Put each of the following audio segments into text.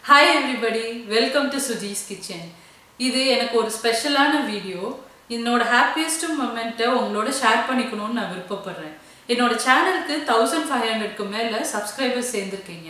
hi everybody welcome to Suji's kitchen இது எனக்கு ஒரு ஸ்பெஷலான வீடியோ என்னோட ஹாப்பியஸ்ட் மொமெண்ட்டை உங்களோட ஷேர் பண்ணிக்கணும்னு நான் விருப்பப்படுறேன் என்னோட சேனலுக்கு தௌசண்ட் ஃபைவ் ஹண்ட்ரட்க்கு மேலே சப்ஸ்கிரைபர்ஸ் சேர்ந்துருக்கீங்க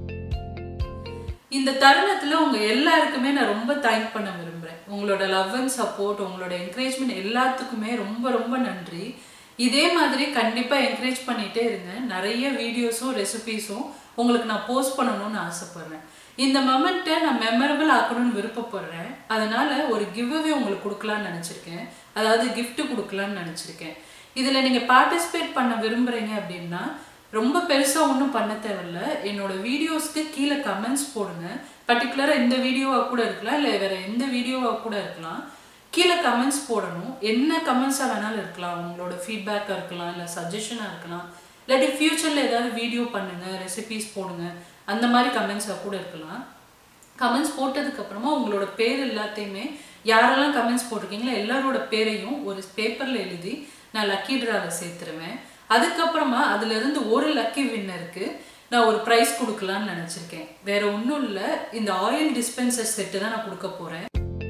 இந்த தருணத்தில் உங்கள் எல்லாருக்குமே நான் ரொம்ப தேங்க் பண்ண விரும்புகிறேன் உங்களோட லவ் அண்ட் சப்போர்ட் உங்களோட என்கரேஜ்மெண்ட் எல்லாத்துக்குமே ரொம்ப ரொம்ப நன்றி இதே மாதிரி கண்டிப்பாக என்கரேஜ் பண்ணிகிட்டே இருங்க நிறைய வீடியோஸும் ரெசிபீஸும் உங்களுக்கு நான் போஸ்ட் பண்ணணும்னு ஆசைப்பட்றேன் இந்த மொமெண்ட்டை நான் மெமரபிள் ஆக்கணும்னு விருப்பப்படுறேன் அதனால் ஒரு கிவ்அவே உங்களுக்கு கொடுக்கலான்னு நினச்சிருக்கேன் அதாவது gift கொடுக்கலான்னு நினச்சிருக்கேன் இதில் நீங்கள் பார்ட்டிசிபேட் பண்ண விரும்புகிறீங்க அப்படின்னா ரொம்ப பெருசாக ஒன்றும் பண்ண தேவையில்ல என்னோட வீடியோஸ்க்கு கீழே கமெண்ட்ஸ் போடுங்க பர்டிகுலராக இந்த வீடியோவாக கூட இருக்கலாம் இல்லை வேறு எந்த வீடியோவாக கூட இருக்கலாம் கீழே கமெண்ட்ஸ் போடணும் என்ன கமெண்ட்ஸாக வேணாலும் இருக்கலாம் உங்களோட ஃபீட்பேக்காக இருக்கலாம் இல்லை சஜஷனாக இருக்கலாம் இல்லாட்டி ஃப்யூச்சரில் ஏதாவது வீடியோ பண்ணுங்கள் ரெசிபீஸ் போடுங்க அந்த மாதிரி கமெண்ட்ஸாக கூட இருக்கலாம் கமெண்ட்ஸ் போட்டதுக்கப்புறமா உங்களோட பேர் எல்லாத்தையுமே யாரெல்லாம் கமெண்ட்ஸ் போட்டிருக்கீங்களோ எல்லாரோட பேரையும் ஒரு பேப்பரில் எழுதி நான் லக்கி ட்ராவில் சேர்த்துருவேன் அதுக்கப்புறமா அதுலேருந்து ஒரு லக்கி வின்னருக்கு நான் ஒரு ப்ரைஸ் கொடுக்கலான்னு நினச்சிருக்கேன் வேற ஒன்றும் இல்லை இந்த ஆயில் டிஸ்பென்சர் செட்டு தான் நான் கொடுக்க போகிறேன்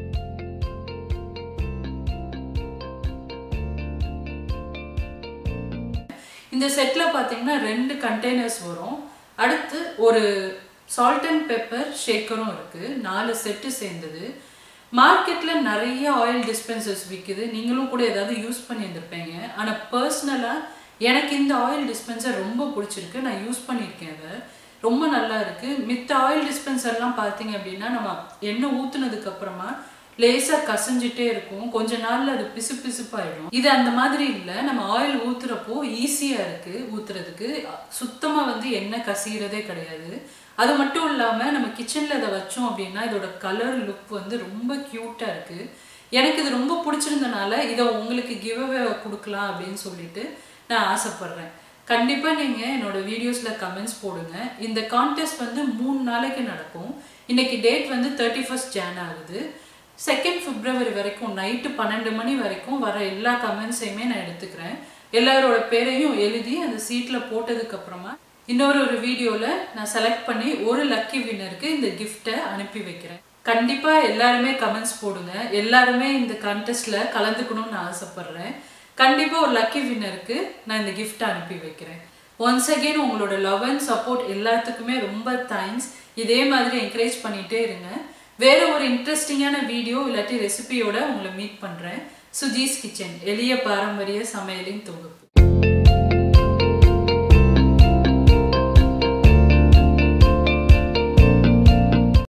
இந்த செட்டில் பார்த்தீங்கன்னா ரெண்டு கண்டெய்னர்ஸ் வரும் அடுத்து ஒரு சால்ட் அண்ட் பெப்பர் ஷேக்கரும் இருக்குது நாலு செட்டு சேர்ந்தது மார்க்கெட்டில் நிறைய ஆயில் டிஸ்பென்சர்ஸ் விற்குது நீங்களும் கூட ஏதாவது யூஸ் பண்ணியிருந்திருப்பீங்க ஆனால் பர்சனலாக எனக்கு இந்த ஆயில் டிஸ்பென்சர் ரொம்ப பிடிச்சிருக்கு நான் யூஸ் பண்ணியிருக்கேன் அதை ரொம்ப நல்லா இருக்குது மித்த ஆயில் டிஸ்பென்சர்லாம் பார்த்தீங்க அப்படின்னா நம்ம எண்ணெய் ஊற்றுனதுக்கு அப்புறமா லேசாக கசஞ்சிட்டே இருக்கும் கொஞ்ச நாள்ல அது பிசு பிசுப்பாயிடும் இது அந்த மாதிரி இல்லை நம்ம ஆயில் ஊத்துறப்போ ஈஸியாக இருக்குது ஊத்துறதுக்கு சுத்தமாக வந்து எண்ணெய் கசிகிறதே கிடையாது அது மட்டும் இல்லாமல் நம்ம கிச்சனில் இதை வச்சோம் அப்படின்னா இதோட கலர் லுக் வந்து ரொம்ப க்யூட்டாக இருக்குது எனக்கு இது ரொம்ப பிடிச்சிருந்தனால இதை உங்களுக்கு கிவ் அவே கொடுக்கலாம் அப்படின்னு சொல்லிட்டு நான் ஆசைப்பட்றேன் கண்டிப்பாக நீங்கள் என்னோட வீடியோஸில் கமெண்ட்ஸ் போடுங்க இந்த கான்டெஸ்ட் வந்து மூணு நாளைக்கு நடக்கும் இன்னைக்கு டேட் வந்து தேர்ட்டி ஃபஸ்ட் ஜான் ஆகுது செகண்ட் பிப்ரவரி வரைக்கும் நைட்டு பன்னெண்டு மணி வரைக்கும் வர எல்லா கமெண்ட்ஸையுமே நான் எடுத்துக்கிறேன் எல்லாரோட பேரையும் எழுதி அந்த சீட்டில் போட்டதுக்கப்புறமா இன்னொரு ஒரு வீடியோவில் நான் செலக்ட் பண்ணி ஒரு லக்கி வின்னருக்கு இந்த கிஃப்ட்டை அனுப்பி வைக்கிறேன் கண்டிப்பாக எல்லாருமே கமெண்ட்ஸ் போடுங்க எல்லாருமே இந்த கான்டெஸ்ட்டில் கலந்துக்கணும்னு நான் ஆசைப்பட்றேன் கண்டிப்பாக ஒரு லக்கி வின்னருக்கு நான் இந்த கிஃப்ட்டை அனுப்பி வைக்கிறேன் ஒன்ஸ் அகெயின் உங்களோட லவ் அண்ட் சப்போர்ட் எல்லாத்துக்குமே ரொம்ப தேங்க்ஸ் இதே மாதிரி என்கரேஜ் பண்ணிகிட்டே இருங்க வேற ஒரு இன்ட்ரெஸ்டிங்கான வீடியோ இல்லாட்டி ரெசிபியோட உங்களை மீட் பண்ணுறேன் சுஜீஸ் கிச்சன் எளிய பாரம்பரிய சமையலின் தொகுப்பு